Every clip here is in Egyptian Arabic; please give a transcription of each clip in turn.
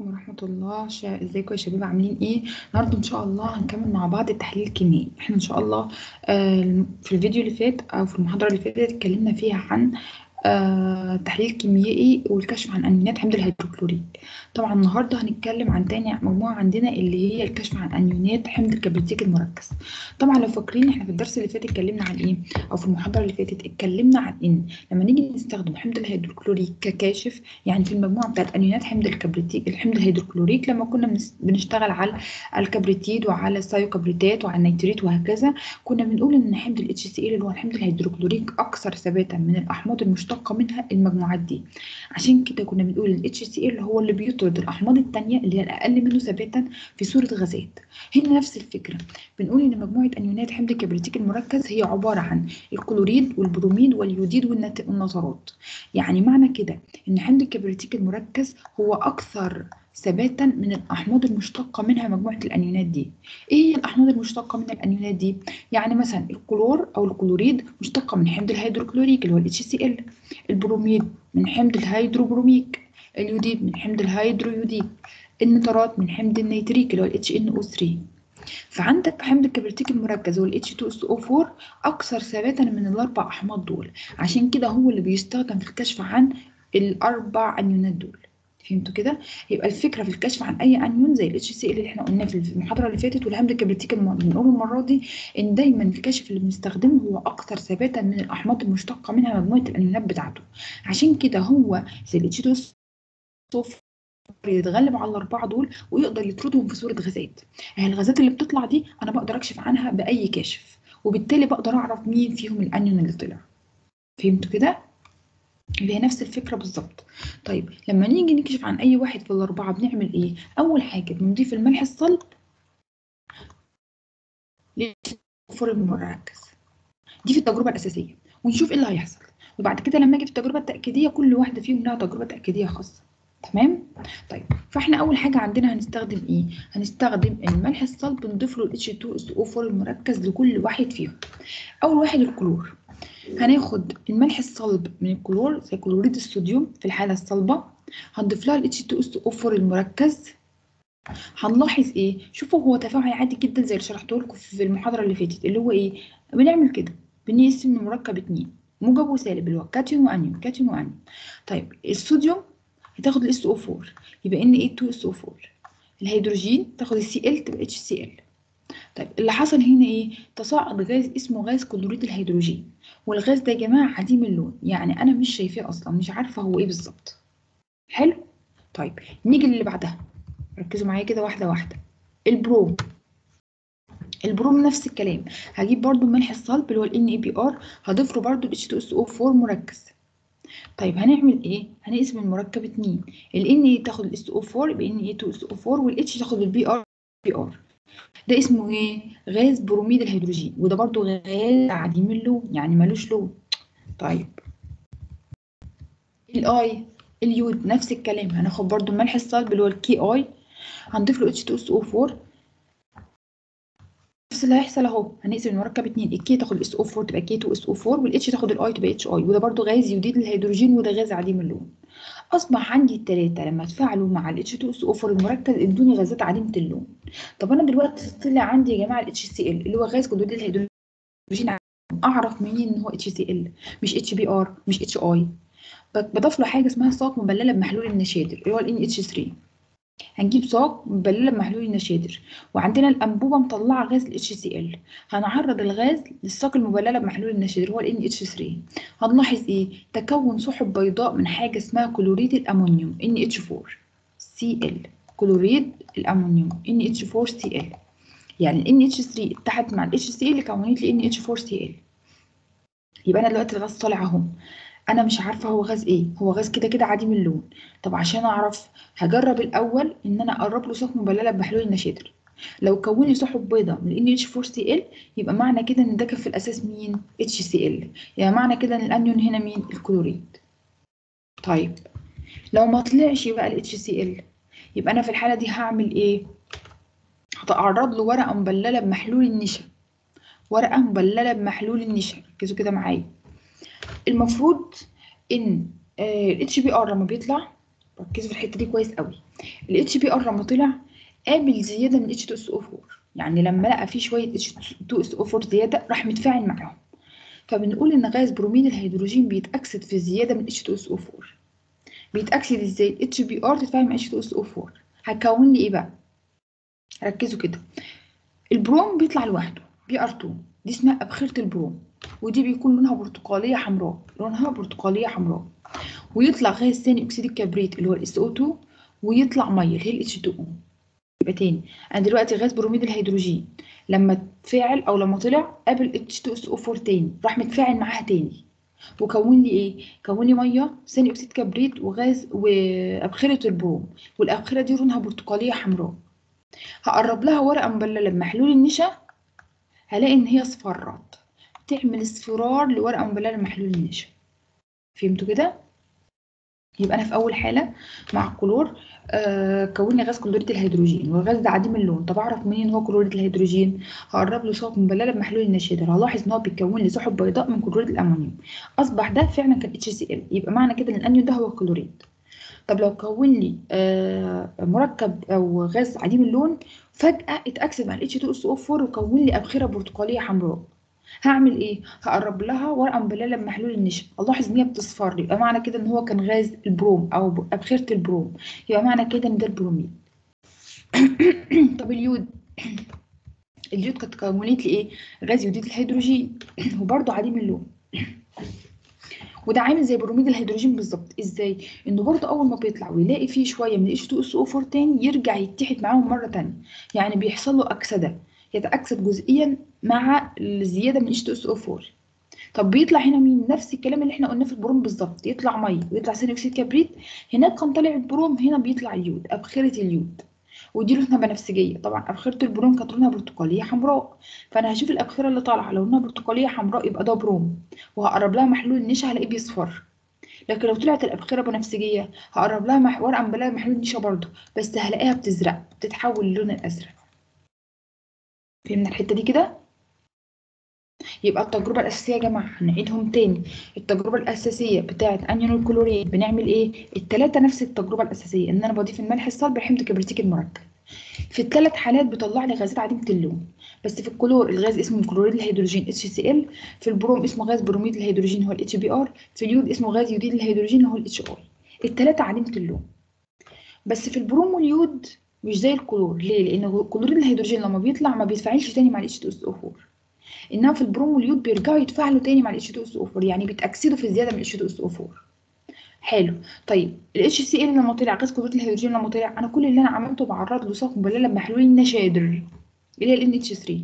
عليكم ورحمة الله شا... ازيكم يا شباب عاملين ايه النهارده ان شاء الله هنكمل مع بعض التحليل الكيميائي احنا ان شاء الله آه في الفيديو اللي فات او في المحاضرة اللي فاتت اتكلمنا فيها عن آه تحليل كيميائي والكشف عن انيونات حمض الهيدروكلوريك طبعا النهارده هنتكلم عن تاني مجموعة عندنا اللي هي الكشف عن انيونات حمض الكبريتيك المركز طبعا لو فاكرين احنا في الدرس اللي فات اتكلمنا عن ايه او في المحاضرة اللي فاتت اتكلمنا عن ان لما نيجي نستخدم حمض الهيدروكلوريك ككاشف يعني في المجموعة بتاعت انيونات حمض الكبريتيك الحمض الهيدروكلوريك لما كنا بنس- بنشتغل على الكبريتيد وعلى السايوكبريتات وعلى النيتريت وهكذا كنا بنقول ان حمض ال HCl اللي هو الحمض الهيدروكلوريك اكثر ثباتا من الاحماض المشتقه منها المجموعات دي عشان كده كنا بنقول ال HCl هو اللي بيطرد الاحماض التانية اللي هي الاقل منه ثباتا في صوره غازات هنا نفس الفكره بنقول ان مجموعه انيونات حمض الكبريتيك المركز هي عباره عن الكلوريد والبروميد واليوديد والنت- والنترات يعني معنى كده ان حمض الكبريتيك المركز هو اكثر ثباتا من الاحماض المشتقه منها مجموعه الانيونات دي ايه هي الاحماض المشتقه من الانيونات دي يعني مثلا الكلور او الكلوريد مشتقه من حمض الهيدروكلوريك اللي هو ال HCl البروميد من حمض الهيدروبروميك اليوديد من حمض الهيدرويوديد النترات من حمض النيتريك اللي هو ال HNO3 فعندك حمض الكبريتيك المركز هو ال H2SO4 أكثر ثباتا من الأربع أحماض دول عشان كده هو اللي بيستخدم في الكشف عن الأربع أنيونات دول فهمتوا كده؟ يبقى الفكرة في الكشف عن أي أنيون زي ال HCl اللي احنا قلناه في المحاضرة اللي فاتت والحمض الكبريتيك الم- بنقول المرة دي إن دايما الكشف اللي بنستخدمه هو أكثر ثباتا من الأحماض المشتقة منها مجموعة الأنيونات بتاعته عشان كده هو زي ال H2SO4 يتغلب على الأربعة دول ويقدر يطردهم في صورة غازات هي الغازات اللي بتطلع دي أنا بقدر أكشف عنها بأي كاشف وبالتالي بقدر أعرف مين فيهم الأنيون اللي طلع فهمتوا كده؟ يبقى هي نفس الفكرة بالظبط طيب لما نيجي نكشف عن أي واحد في الأربعة بنعمل إيه؟ أول حاجة بنضيف الملح الصلب للفور المركز دي في التجربة الأساسية ونشوف إيه اللي هيحصل وبعد كده لما أجي في التجربة التأكيدية كل واحدة فيهم لها تجربة تأكيدية خاصة تمام طيب فاحنا اول حاجه عندنا هنستخدم ايه هنستخدم الملح الصلب نضيف له ال H2SO4 المركز لكل واحد فيهم اول واحد الكلور هناخد الملح الصلب من الكلور زي كلوريد الصوديوم في الحاله الصلبه هنضيف لها ال H2SO4 المركز هنلاحظ ايه شوفوا هو تفاعل عادي جدا زي اللي شرحته لكم في المحاضره اللي فاتت اللي هو ايه بنعمل كده بنقسم المركب اتنين موجب وسالب اللي هو كاتيون وانيون كاتيون وانيون طيب الصوديوم هتاخد ال SO4 يبقى Na2SO4 الهيدروجين تاخد ال Cl تبقى HCl طيب اللي حصل هنا ايه تصاعد غاز اسمه غاز كلوريد الهيدروجين والغاز ده يا جماعه عديم اللون يعني انا مش شايفاه اصلا مش عارفه هو ايه بالظبط حلو طيب نيجي للي بعدها ركزوا معايا كده واحده واحده البروم البروم نفس الكلام هجيب برضو الملح الصلب اللي هو ال NaBr هضيف له برضو ال H2SO4 مركز طيب هنعمل ايه هنقسم المركب اتنين ال Na تاخد ال SO4 يبقى Na2SO4 وال H تاخد ال Br Br ده اسمه ايه غاز بروميد الهيدروجين وده برضو غاز عديم اللون يعني ملوش لون طيب الاي اليود نفس الكلام هناخد برضو الملح الصلب اللي هو الكي اي هنضيف له H2SO4 نفس اللي هيحصل اهو هنقسم المركب اتنين الكي تاخد الاس او 4 تبقى كي 2 اس او 4 والاتش تاخد الاي تبقى اتش اي وده برضو غاز يوديد الهيدروجين وده غاز عديم اللون اصبح عندي التلاته لما اتفاعلوا مع الاتش 2 اس او 4 المركز ادوني غازات عديمه اللون طب انا دلوقتي طلع عندي يا جماعه الاتش سي ال اللي هو غاز كلوريد الهيدروجين اعرف منين ان هو اتش سي ال مش اتش بي ار مش اتش اي بضاف له حاجه اسمها ساق مبلله بمحلول النشادر اللي هو الان اتش 3 هنجيب ساق مبلله بمحلول النشادر وعندنا الانبوبه مطلعه غاز ال HCl هنعرض الغاز للساق المبلله بمحلول النشادر هو ال NH3 هنلاحظ ايه تكون سحب بيضاء من حاجه اسمها كلوريد الامونيوم NH4 Cl كلوريد الامونيوم NH4Cl يعني ال NH3 اتحد مع ال HCl كونت لي NH4Cl يبقى انا دلوقتي الغاز طالع اهو انا مش عارفه هو غاز ايه هو غاز كده كده عديم اللون طب عشان اعرف هجرب الاول ان انا اقرب له سحب مبلله بمحلول النشادر لو كون لي سحب بيضاء من NH4Cl يبقى معنى كده ان ده كان في الاساس مين HCl يعني معنى كده ان الانيون هنا مين الكلوريد طيب لو ما طلعش بقى ال HCl يبقى انا في الحاله دي هعمل ايه هتعرض له ورقه مبلله بمحلول النشا ورقه مبلله بمحلول النشا ركزوا كده معايا المفروض ان ال اتش بي ار لما بيطلع ركزوا في الحته دي كويس قوي الاتش بي ار لما طلع قابل زياده من اتش 2 اس او 4 يعني لما لقى فيه شويه اتش 2 اس او 4 زياده راح متفاعل معاهم فبنقول ان غاز بروميد الهيدروجين بيتاكسد في الزياده من اتش 2 اس او 4 بيتاكسد ازاي اتش بي ار تتفاعل مع اتش 2 اس او 4 هتكون لي ايه بقى ركزوا كده البروم بيطلع لوحده بي ار 2 دي اسمها ابخره البروم ودي بيكون لونها برتقاليه حمراء لونها برتقاليه حمراء ويطلع غاز ثاني اكسيد الكبريت اللي هو الاس او 2 ويطلع ميه اللي هي الاتش 2 او يبقى تاني انا دلوقتي غاز بروميد الهيدروجين لما اتفاعل او لما طلع قابل اتش 2 اس او 4 تاني راح متفاعل معاها تاني وكون لي ايه كون لي ميه ثاني اكسيد كبريت وغاز وابخره البروم والابخره دي لونها برتقاليه حمراء هقرب لها ورقه مبلله بمحلول النشا هلاقي ان هي اصفرت تعمل اصفرار لورقه مبلله بمحلول النشا فهمتوا كده يبقى انا في اول حاله مع الكلور آه كون لي غاز كلوريد الهيدروجين والغاز ده عديم اللون طب اعرف منين هو كلوريد الهيدروجين هقرب له صوب مبلله بمحلول النشادر هلاحظ ان هو بيكون لي سحب بيضاء من كلوريد الامونيوم اصبح ده فعلا كان اتش سي ال يبقى معنى كده ان الانيون ده هو كلوريد طب لو كون لي آه مركب او غاز عديم اللون فجاه اتاكسد مع الاتش 2 اس او 4 وكون لي ابخره برتقاليه حمراء هعمل ايه هقرب لها ورقه مبلله بمحلول النشا الاحظ ان هي بتصفر يبقى معنى كده ان هو كان غاز البروم او ابخره البروم يبقى معنى كده ان ده البروميد طب اليود اليود كانت كونت لي ايه غاز يوديد الهيدروجين وبرده عديم اللون وده عامل زي بروميد الهيدروجين بالظبط ازاي انه برضه اول ما بيطلع ويلاقي فيه شويه من اتش 2 اس او 4 تاني يرجع يتحد معاهم مره تانية يعني بيحصل له اكسده يتاكسد جزئيا مع الزياده من اتش 2 اس او 4 طب بيطلع هنا مين نفس الكلام اللي احنا قلناه في البروم بالظبط يطلع ميه ويطلع ثاني اكسيد كبريت هناك كان طالع البروم هنا بيطلع اليود ابخره اليود ودي لونها بنفسجيه طبعا ابخره البروم كانت لونها برتقاليه حمراء فانا هشوف الابخره اللي طالعه لو لونها برتقاليه حمراء يبقى ده بروم وهقرب لها محلول النشا هلاقيه بيصفر لكن لو طلعت الابخره بنفسجيه هقرب لها مح... ورقه مبلله محلول النشا برضه بس هلاقيها بتزرق بتتحول للون الازرق فهمنا الحته دي كده يبقى التجربة الأساسية يا جماعة هنعيدهم تاني التجربة الأساسية بتاعة أنيون الكلوريد بنعمل إيه؟ التلاتة نفس التجربة الأساسية إن أنا بضيف الملح الصلب لحمض كبريتيك المركب في الثلاث حالات بيطلع لي غازات عديمة اللون بس في الكلور الغاز اسمه كلوريد الهيدروجين اتش سي ال في البروم اسمه غاز بروميد الهيدروجين هو الاتش بي ار في اليود اسمه غاز يوديد الهيدروجين هو الاتش اي الثلاثة عديمة اللون بس في البروم واليود مش زي الكلور ليه؟ لأن كلوريد الهيدروجين لما بيطلع ما بيتفاعلش تاني مع الاتش 2 اس او 4 انما في البروم واليود بيرجعوا يتفاعلوا تاني مع الاتش 2 اس او 4 يعني بيتاكسدوا في الزياده من الاتش 2 اس او 4 حلو طيب الاتش سي ال لما طلع غاز كلوريد الهيدروجين لما طلع انا كل اللي انا عملته بعرض له صاق مبلله بمحلول النشادر اللي هي ال اتش 3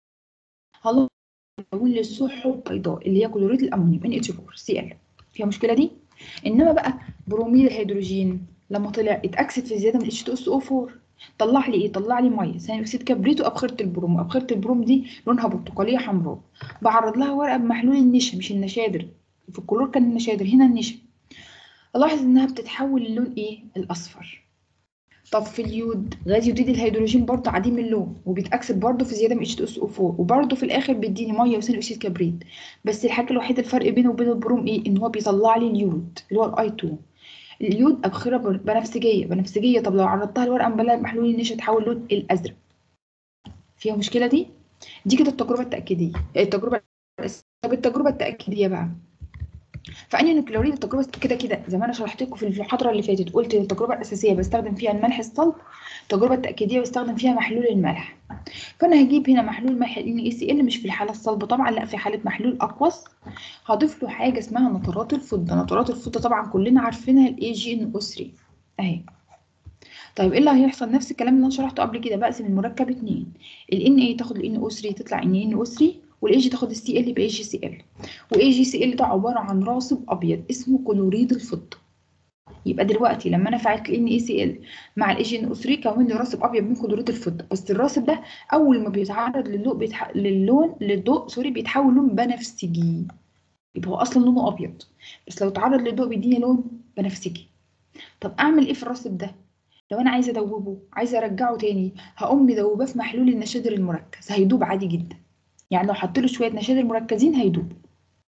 هلا بقول للسحب بيضاء اللي هي كلوريد الامونيوم ان اتش 4 سي ال فيها مشكله دي انما بقى بروميد الهيدروجين لما طلع اتاكسد في الزياده من الاتش 2 اس او 4 طلع لي ايه طلع لي ميه ثاني اكسيد كبريت وابخره البروم وابخره البروم دي لونها برتقاليه حمراء بعرض لها ورقه بمحلول النشا مش النشادر في الكلور كان النشادر هنا النشا الاحظ انها بتتحول للون ايه الاصفر طب في اليود غاز يوديد الهيدروجين برضه عديم اللون وبيتاكسد برضه في زياده من اتش 2 اس او 4 وبرضه في الاخر بيديني ميه وثاني اكسيد كبريت بس الحاجه الوحيده الفرق بينه وبين البروم ايه ان هو بيطلع لي اليود اللي هو الاي 2 اليود ابخره بنفسجيه بنفسجيه طب لو عرضتها لورقه مبلله بمحلول النشا تحول لون الازرق فيها مشكله دي دي كده التجربه التاكيديه التجربه طب التجربه التاكيديه بقى فانيون الكلوريد التجربه كده كده زي ما انا شرحت لكم في المحاضره اللي فاتت قلت التجربه الاساسيه بستخدم فيها الملح الصلب التجربه التاكيديه بستخدم فيها محلول الملح فانا هجيب هنا محلول ملح ان اي سي ال مش في الحاله الصلبه طبعا لا في حاله محلول اقوس هضيف له حاجه اسمها نترات الفضه نترات الفضه طبعا كلنا عارفينها الاي جي ان او 3 اهي طيب ايه اللي هيحصل نفس الكلام اللي انا شرحته قبل كده بقسم المركب اتنين ال ان اي تاخد ال ان او 3 تطلع ان ان او 3 والاي جي تاخد السي ال باي جي سي ال واي جي سي ال ده عباره عن راصب ابيض اسمه كلوريد الفضه يبقى دلوقتي لما انا فعلت الان اي سي ال مع الاي جي ان او 3 كون لي راسب ابيض من كلوريد الفضه بس الراسب ده اول ما بيتعرض للضوء بيتح... للون للضوء سوري بيتحول لون بنفسجي يبقى هو اصلا لونه ابيض بس لو اتعرض للضوء بيديني لون بنفسجي طب اعمل ايه في الراسب ده لو انا عايزه ادوبه عايزه ارجعه تاني هقوم مدوباه في محلول النشادر المركز هيدوب عادي جدا يعني لو حطيت له شويه نشادر مركزين هيدوب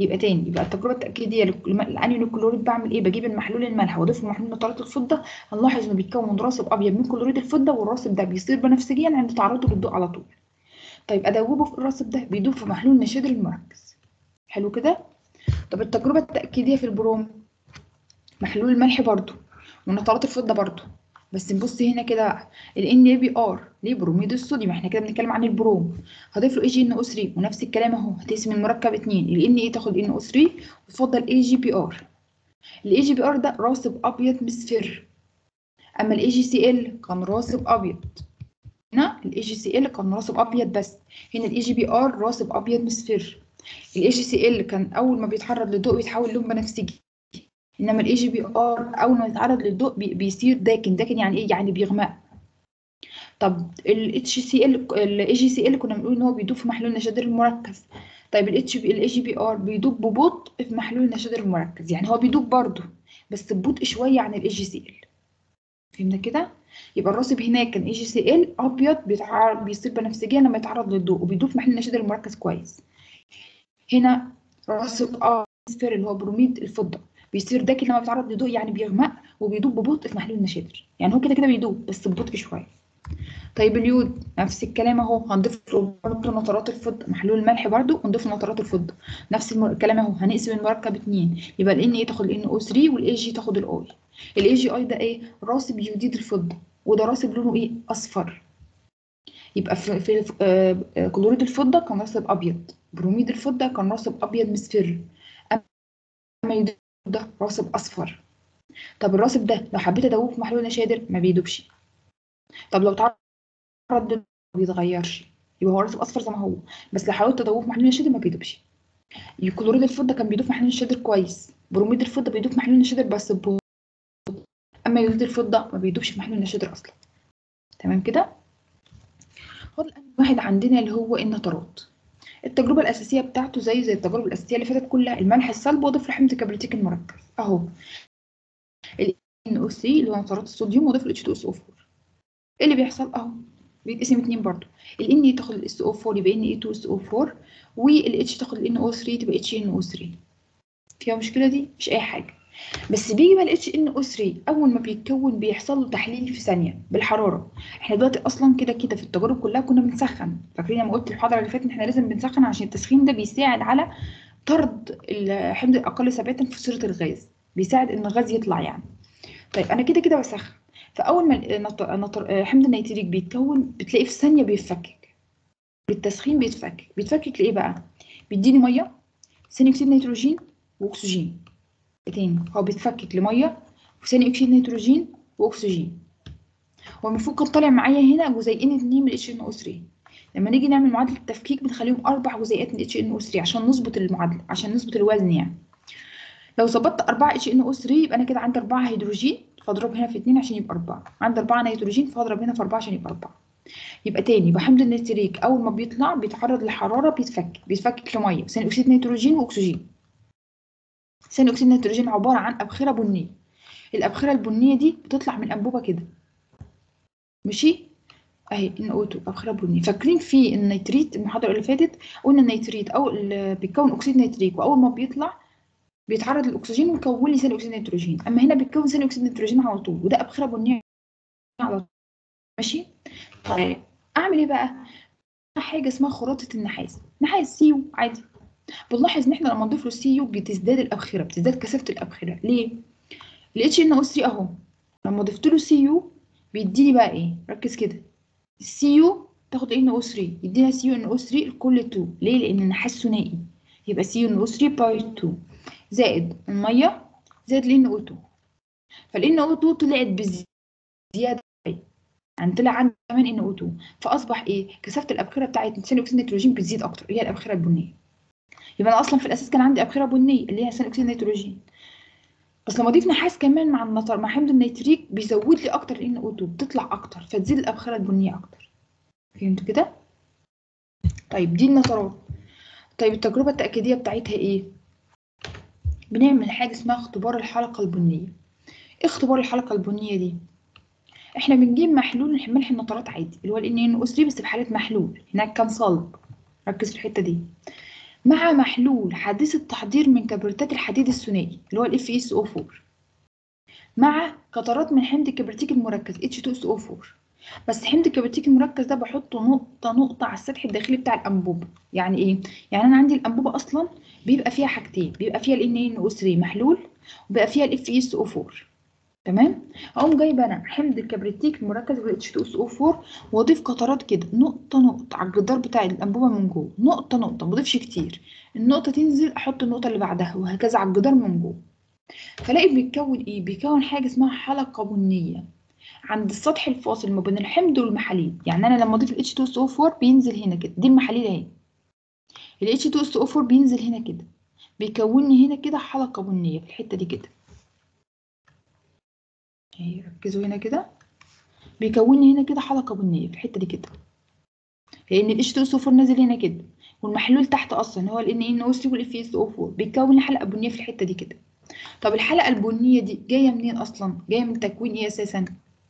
يبقى تاني يبقى التجربه التاكيديه للانيون كلوريد بعمل ايه بجيب المحلول الملح واضيف له محلول نترات الفضه هنلاحظ انه بيتكون من راسب ابيض من كلوريد الفضه والراسب ده بيصير بنفسجيا عند تعرضه للضوء على طول طيب ادوبه في الراسب ده بيدوب في محلول نشادر المركز حلو كده طب التجربه التاكيديه في البروم محلول الملح برضو ونترات الفضه برضو بس نبص هنا كده ال NaBr ليه بروميد الصوديوم احنا كده بنتكلم عن البروم هضيف له AgNO3 ونفس الكلام اهو هتقسم المركب اتنين ال Na تاخد NO3 وتفضل AgBr ال AgBr ده راسب ابيض مصفر اما ال AgCl كان راسب ابيض هنا ال AgCl كان راسب ابيض بس هنا ال AgBr راسب ابيض مصفر ال AgCl كان اول ما بيتعرض للضوء بيتحول لون بنفسجي انما الاي جي بي ار اول ما يتعرض للضوء بي بيصير داكن داكن يعني ايه يعني بيغمق طب الاتش سي ال الاي جي سي ال كنا بنقول ان هو بيدوب في محلول النشادر المركز طيب الاتش بي الاي جي بي ار بيدوب ببطء في محلول النشادر المركز يعني هو بيدوب برضه بس ببطء شويه عن الاي جي سي ال فهمنا كده يبقى الراسب هناك كان اي جي سي ال ابيض بيتعرض بيصير بنفسجيه لما يتعرض للضوء وبيدوب في محلول النشادر المركز كويس هنا راسب اه اللي هو بروميد الفضه بيصير داكن لما بيتعرض لضوء يعني بيغمق وبيدوب ببطء في محلول النشادر يعني هو كده كده بيدوب بس ببطء شويه طيب اليود نفس الكلام اهو هنضيف له برضه نترات الفضه محلول الملح برضه ونضيف له نترات الفضه نفس الكلام اهو هنقسم المركب اتنين يبقى ال ايه تاخد ال NO3 والاي جي تاخد الاي الاي جي اي ده ايه راسب يوديد الفضه وده راسب لونه ايه اصفر يبقى في, في آه كلوريد الفضه كان راسب ابيض بروميد الفضه كان راسب ابيض مصفر اما يوديد ده راسب اصفر طب الراسب ده لو حبيت ادوبه في محلول نشادر ما بيدوبش طب لو تعرض ما بيتغيرش يبقى هو راسب اصفر زي ما هو بس لو حاولت ادوبه في محلول نشادر ما بيدوبش كلوريد الفضه كان بيدوب في محلول النشادر كويس بروميد الفضه بيدوب في محلول النشادر بس بو. اما يوديد الفضه ما بيدوبش في محلول النشادر اصلا تمام كده خد واحد عندنا اللي هو النترات التجربة الأساسية بتاعته زي زي التجارب الأساسية اللي فاتت كلها الملح الصلب وضيف له حمض كبريتيك المركز أهو ال NO3 اللي هو نترات الصوديوم وضيف له H2SO4 إيه اللي بيحصل أهو بيتقسم اتنين برضو ال Na تاخد ال SO4 يبقى Na2SO4 وال H تاخد ال NO3 تبقى HNO3 فيها مشكلة دي؟ مش أي حاجة بس بيجي بقى ال HNO3 أول ما بيتكون بيحصل له تحليل في ثانية بالحرارة احنا دلوقتي أصلا كده كده في التجارب كلها كنا بنسخن فاكرين لما قلت المحاضرة اللي فاتت احنا لازم بنسخن عشان التسخين ده بيساعد على طرد الحمض الأقل ثباتا في صورة الغاز بيساعد إن الغاز يطلع يعني طيب أنا كده كده بسخن فأول ما حمض النيتريك بيتكون بتلاقيه في ثانية بيتفكك بالتسخين بيتفكك بيتفكك لإيه بقى؟ بيديني مية ثاني أكسيد نيتروجين وأكسجين تاني هو بيتفكك لميه وثاني اكسيد نيتروجين واكسجين هو المفروض كان طالع معايا هنا جزيئين اتنين من اتش ان او 3 لما نيجي نعمل معادله التفكيك بنخليهم اربع جزيئات من اتش ان او 3 عشان نظبط المعادله عشان نظبط الوزن يعني لو ظبطت 4 اتش ان او 3 يبقى انا كده عندي 4 هيدروجين فاضرب هنا في 2 عشان يبقى 4 عندي 4 نيتروجين فاضرب هنا في 4 عشان يبقى 4 يبقى تاني يبقى حمض النيتريك اول ما بيطلع بيتعرض للحراره بيتفكك بيتفكك لميه ثاني اكسيد نيتروجين واكسجين ثاني اكسيد النيتروجين عباره عن ابخره بنيه الابخره البنيه دي بتطلع من انبوبه كده ماشي اهي ان او 2 ابخره بنيه فاكرين في النيتريت المحاضره اللي فاتت قلنا النيتريت او بيتكون اكسيد نيتريك واول ما بيطلع بيتعرض للاكسجين ويكون لي ثاني اكسيد نيتروجين اما هنا بيتكون ثاني اكسيد نيتروجين على طول وده ابخره بنيه على طول ماشي طيب اعمل ايه بقى حاجه اسمها خراطه النحاس نحاس سيو عادي بنلاحظ ان احنا لما نضيف له السي يو بتزداد الابخره بتزداد كثافه الابخره ليه الاتش ان او 3 اهو لما ضفت له سي يو بيديني بقى ايه ركز كده السي يو تاخد ان او 3 يدينا سي يو ان او 3 لكل 2 ليه لان النحاس ثنائي يبقى سي يو ان او 3 باي 2 زائد الميه زائد الان او 2 فالان او 2 طلعت بزياده يعني طلع عندي كمان ان او 2 فاصبح ايه كثافه الابخره بتاعت ثاني اكسيد النيتروجين بتزيد اكتر هي الابخره البنيه يبقى انا اصلا في الاساس كان عندي ابخره بنيه اللي هي ثاني اكسيد النيتروجين بس لما اضيف نحاس كمان مع النطر مع حمض النيتريك بيزود لي اكتر ان او 2 بتطلع اكتر فتزيد الابخره البنيه اكتر فهمتوا كده طيب دي النطرات طيب التجربه التاكيديه بتاعتها ايه بنعمل حاجه اسمها اختبار الحلقه البنيه ايه اختبار الحلقه البنيه دي احنا بنجيب محلول ملح النطرات عادي اللي هو ال NaNO3 بس في حاله محلول هناك كان صلب ركز في الحته دي مع محلول حديث التحضير من كبريتات الحديد الثنائي اللي هو الاف اس او 4 مع قطرات من حمض الكبريتيك المركز H2SO4 بس حمض الكبريتيك المركز ده بحطه نقطة نقطة على السطح الداخلي بتاع الأنبوبة يعني إيه؟ يعني أنا عندي الأنبوبة أصلا بيبقى فيها حاجتين بيبقى فيها ال NaNO3 محلول وبيبقى فيها ال FeSO4 تمام؟ أقوم جايبة أنا حمض الكبريتيك المركز وال H2SO4 وأضيف قطرات كده نقطة نقطة على الجدار بتاع الأنبوبة من جوه نقطة نقطة مضيفش كتير النقطة تنزل أحط النقطة اللي بعدها وهكذا على الجدار من جوه فلاقي بيتكون إيه؟ بيكون حاجة اسمها حلقة بنية عند السطح الفاصل ما بين الحمض والمحاليل يعني انا لما اضيف ال H2SO4 بينزل هنا كده دي المحاليل اهي ال H2SO4 بينزل هنا كده بيكون لي هنا كده حلقه بنيه في الحته دي كده اهي ركزوا هنا كده بيكون لي هنا كده حلقه بنيه في الحته دي كده لان ال H2SO4 نازل هنا كده والمحلول تحت اصلا هو ال NaNO3 وال FeSO4 بيكون لي حلقه بنيه في الحته دي كده طب الحلقه البنيه دي جايه منين اصلا جايه من تكوين ايه اساسا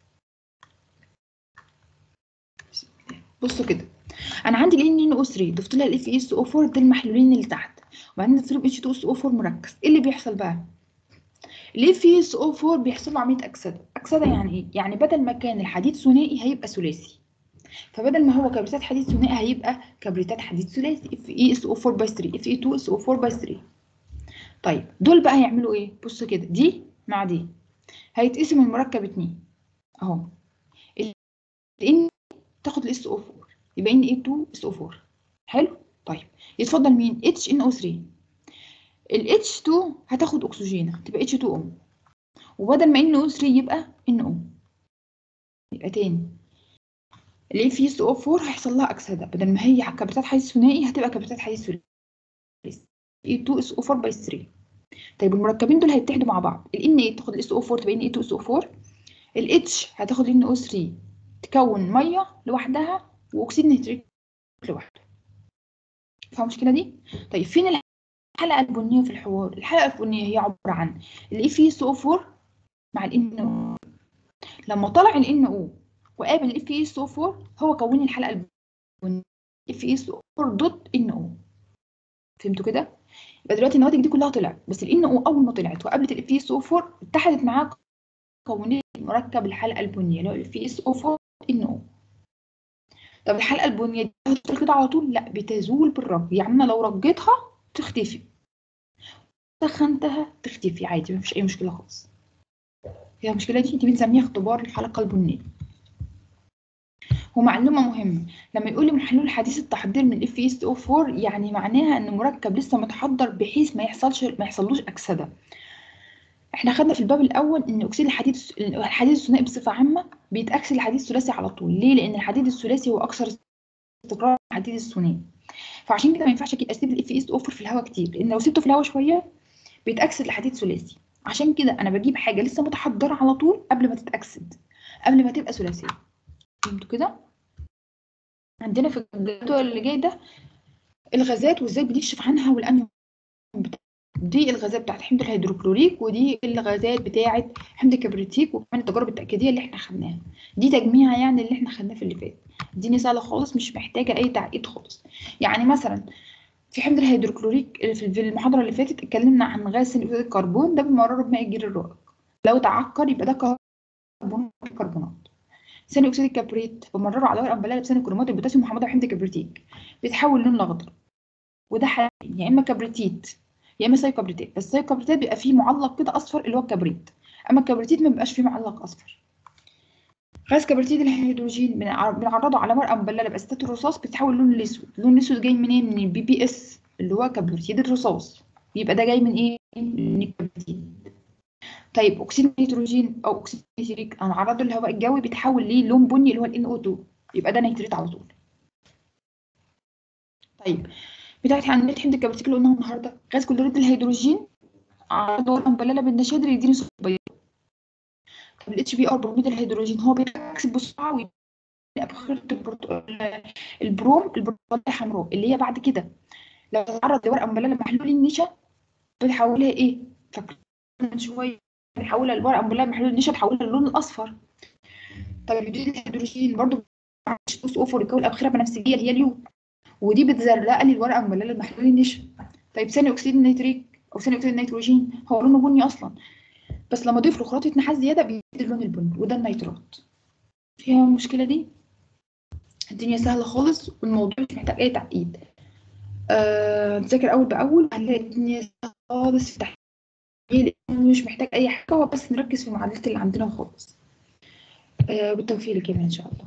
بصوا كده انا عندي ال NaNO3 ضفت لها ال FeSO4 ده المحلولين اللي تحت وبعدين ضفت لهم H2SO4 مركز ايه اللي بيحصل بقى ال FeSO4 بيحصل له عمليه اكسده اكسده يعني ايه يعني بدل ما كان الحديد ثنائي هيبقى ثلاثي فبدل ما هو كبريتات حديد ثنائي هيبقى كبريتات حديد ثلاثي FeSO4 باي 3 Fe2SO4 باي 3 طيب دول بقى هيعملوا ايه بصوا كده دي مع دي هيتقسم المركب اتنين اهو ال تاخد الاس او 4 يبقى ان اي 2 اس او 4 حلو طيب يتفضل مين اتش ان او 3 الاتش 2 هتاخد اكسجين تبقى اتش 2 او وبدل ما ان او 3 يبقى ان او يبقى تاني الاي في اس او 4 هيحصل لها اكسده بدل ما هي كبريتات حديد ثنائي هتبقى كبريتات حديد ثلاثي اي 2 اس او 4 باي 3 طيب المركبين دول هيتحدوا مع بعض ال ان اي تاخد الاس او 4 تبقى ان اي 2 اس او 4 الاتش هتاخد ان او 3 تكون ميه لوحدها واكسيد نيتريك لوحده فاهم المشكله دي طيب فين الحلقه البنيه في الحوار الحلقه البنيه هي عباره عن الاي في اس او 4 مع الان او لما طلع الان او وقابل الاف اي اس او 4 هو كون لي الحلقه البنيه اف اي اس او 4 دوت ان او فهمتوا كده يبقى دلوقتي النواتج دي كلها طلعت بس الان او اول ما طلعت وقابلت الاف اي اس او 4 اتحدت معاه كونت مركب الحلقه البنيه اللي هو الاف اي اس او 4 ان او طب الحلقه البنيه دي هتفضل كده على طول لا بتزول بالرج يعني انا لو رجيتها تختفي سخنتها تختفي عادي مفيش اي مشكله خالص هي المشكله دي دي بنسميها اختبار الحلقه البنيه ومعلومه مهمه لما يقول لي محلول حديث التحضير من اف اس او 4 يعني معناها ان مركب لسه متحضر بحيث ما يحصلش ما يحصلوش اكسده احنا خدنا في الباب الاول ان اكسيد الحديد الحديد الثنائي بصفه عامه بيتاكسد الحديد الثلاثي على طول ليه لان الحديد الثلاثي هو اكثر استقرار من الحديد الثنائي فعشان كده ما ينفعش اسيب الاف اس اوفر في الهواء كتير لان لو سبته في الهواء شويه بيتاكسد الحديد ثلاثي عشان كده انا بجيب حاجه لسه متحضره على طول قبل ما تتاكسد قبل ما تبقى ثلاثيه فهمتوا كده عندنا في الجدول اللي جاي ده الغازات وازاي بنكشف عنها والانيون دي الغازات بتاعت حمض الهيدروكلوريك ودي الغازات بتاعت حمض الكبريتيك وكمان التجارب التأكيدية اللي احنا خدناها دي تجميع يعني اللي احنا خدناه في اللي فات دي سهلة خالص مش محتاجة أي تعقيد خالص يعني مثلا في حمض الهيدروكلوريك في المحاضرة اللي فاتت اتكلمنا عن غاز ثاني أكسيد الكربون ده بمرره بماء الجير الرائق لو تعكر يبقى ده كربون كربونات ثاني أكسيد الكبريت بمرره على ورقة مبللة بثاني كرومات البوتاسيوم وحمض حمض الكبريتيك بيتحول لون الأخضر وده حاليا يا إما كبريتيت يا اما سايكوبريتات بس السايكوبريتات بيبقى فيه معلق كده اصفر اللي هو الكبريت اما الكبريتيت ما بيبقاش فيه معلق اصفر غاز كبريتيد الهيدروجين بنعرضه على ورقه مبلله باسيتات الرصاص بيتحول لون الاسود اللون الاسود جاي منين من البي بي اس اللي هو كبريتيد الرصاص يبقى ده جاي من ايه من الكبريتيد طيب اكسيد النيتروجين او اكسيد النيتريك هنعرضه للهواء الجوي بيتحول ليه لون بني اللي هو ال NO2 يبقى ده نيتريت على طول طيب بتاعت عمليه حمض الكبريتيك اللي قلناها النهارده غاز كلوريد الهيدروجين عرضه ورقه مبلله بالنشادر يديني صوره بيضاء طب الاتش بي ار بروميد الهيدروجين هو بيتاكسد بسرعه ويديني ابخره البروم البروم الحمراء اللي هي بعد كده لو تتعرض لورقه مبلله محلول النشا بتحولها ايه فاكرين من شويه بنحولها لورقه مبلله محلول النشا تحولها للون الاصفر طب الهيدروجين برضه اوفر يكون الابخره بنفسجيه اللي هي اليو ودي بتزرق لي الورقه المبلله المحلول النشا طيب ثاني اكسيد النيتريك او ثاني اكسيد النيتروجين هو لونه بني اصلا بس لما اضيف له خراطه نحاس زياده بيدي اللون البني وده النيترات فيها المشكله دي الدنيا سهله خالص والموضوع مش محتاج اي تعقيد آه، نذاكر اول باول هنلاقي الدنيا سهله خالص في التحليل مش محتاج اي حاجه هو بس نركز في المعادلات اللي عندنا وخلاص آه، بالتوفيق لك يا ان شاء الله